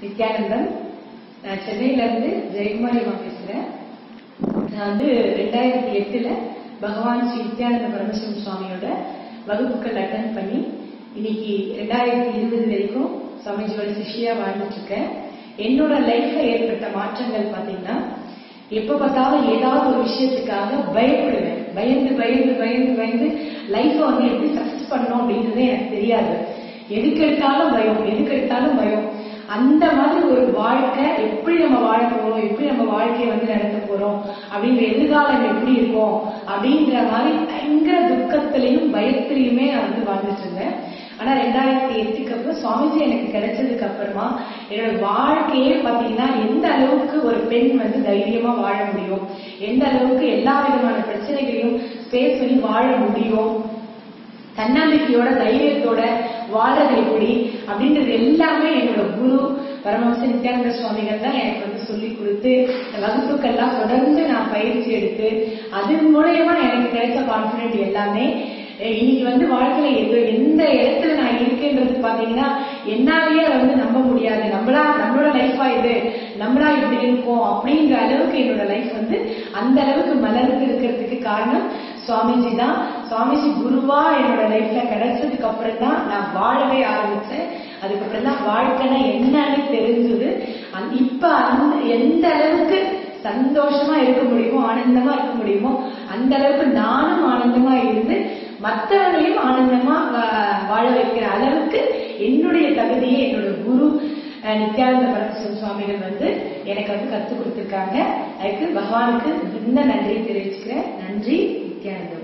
நித்யானந்தம் நான் சென்னையில இருந்து ஜெயக்குமாரி அம்மா பேசுறேன் நான் வந்து ரெண்டாயிரத்தி எட்டுல பகவான் ஸ்ரீ நித்யானந்த பரமசிவம் சுவாமியோட வகுப்புகள் அட்டன் பண்ணி இன்னைக்கு ரெண்டாயிரத்தி இருபது வரைக்கும் சுவாமிஜியோட சிஷ்யா வாழ்ந்துட்டு இருக்கேன் என்னோட லைஃப்ல ஏற்பட்ட மாற்றங்கள் பாத்தீங்கன்னா எப்ப பார்த்தாலும் ஏதாவது ஒரு விஷயத்துக்காக பயப்படுவேன் பயந்து பயந்து பயந்து பயந்து லைஃப்பை வந்து எப்படி சக்சஸ் பண்ணணும் அப்படின்றதே எனக்கு தெரியாது எதுக்கு எடுத்தாலும் பயம் எதுக்கு எடுத்தாலும் பயம் அந்த மாதிரி ஒரு வாழ்க்கை எப்படி நம்ம வாழ போறோம் எப்படி நம்ம வாழ்க்கையை வந்து நடத்த போறோம் அப்படின்ற எதிர்காலம் எப்படி இருக்கும் அப்படின்ற மாதிரி பயங்கர துக்கத்திலையும் பயத்திலையுமே நான் வந்து வாழ்ந்துட்டு இருந்தேன் ஆனா ரெண்டாயிரத்தி எட்டுக்கு அப்புறம் சுவாமிஜி எனக்கு கிடைச்சதுக்கு அப்புறமா என்னோட வாழ்க்கையே பாத்தீங்கன்னா எந்த அளவுக்கு ஒரு பெண் வந்து தைரியமா வாழ முடியும் எந்த அளவுக்கு எல்லா விதமான பிரச்சனைகளையும் ஃபேஸ் பண்ணி வாழ முடியும் தன்னம்பிக்கையோட தைரியத்தோட வாழறது எப்படி அப்படின்றது எல்லாமே என்னோட குரு பரமஹம்ச நித்யானந்த சுவாமிகள் தான் எனக்கு வந்து சொல்லி கொடுத்து வகுப்புக்கெல்லாம் தொடர்ந்து நான் பயிற்சி எடுத்து அதன் மூலயமா எனக்கு கிடைச்ச கான்பிடென்ட் எல்லாமே இன்னைக்கு வந்து வாழ்க்கையில எது எந்த இடத்துல நான் இருக்கேன்றது பாத்தீங்கன்னா என்னாலேயே அதை வந்து நம்ப முடியாது நம்மளா நம்மளோட லைஃபா இது நம்மளா இப்படி இருக்கோம் அப்படிங்கிற அளவுக்கு என்னோட லைஃப் வந்து அந்த அளவுக்கு மலர்ந்து இருக்கிறதுக்கு காரணம் சுவாமிஜி தான் சுவாமிஜி குருவா என்னோட லைஃப்ல கிடைச்சதுக்கு அப்புறம் தான் நான் வாழவே ஆரம்பிச்சேன் அதுக்கப்புறம் தான் வாழ்க்கைனா என்னன்னு தெரிஞ்சது இப்ப அந்த எந்த அளவுக்கு சந்தோஷமா இருக்க முடியுமோ ஆனந்தமா இருக்க முடியுமோ அந்த அளவுக்கு நானும் ஆனந்தமா இருந்து மற்றவங்களையும் ஆனந்தமா வாழ வைக்கிற அளவுக்கு என்னுடைய தகுதியை என்னோட குரு நித்யானந்த பரமசிவம் சுவாமிகள் வந்து எனக்கு வந்து கற்றுக் கொடுத்துருக்காங்க அதுக்கு பகவானுக்கு மிகுந்த நன்றி தெரிவிச்சுக்கிறேன் நன்றி நித்யானந்தம்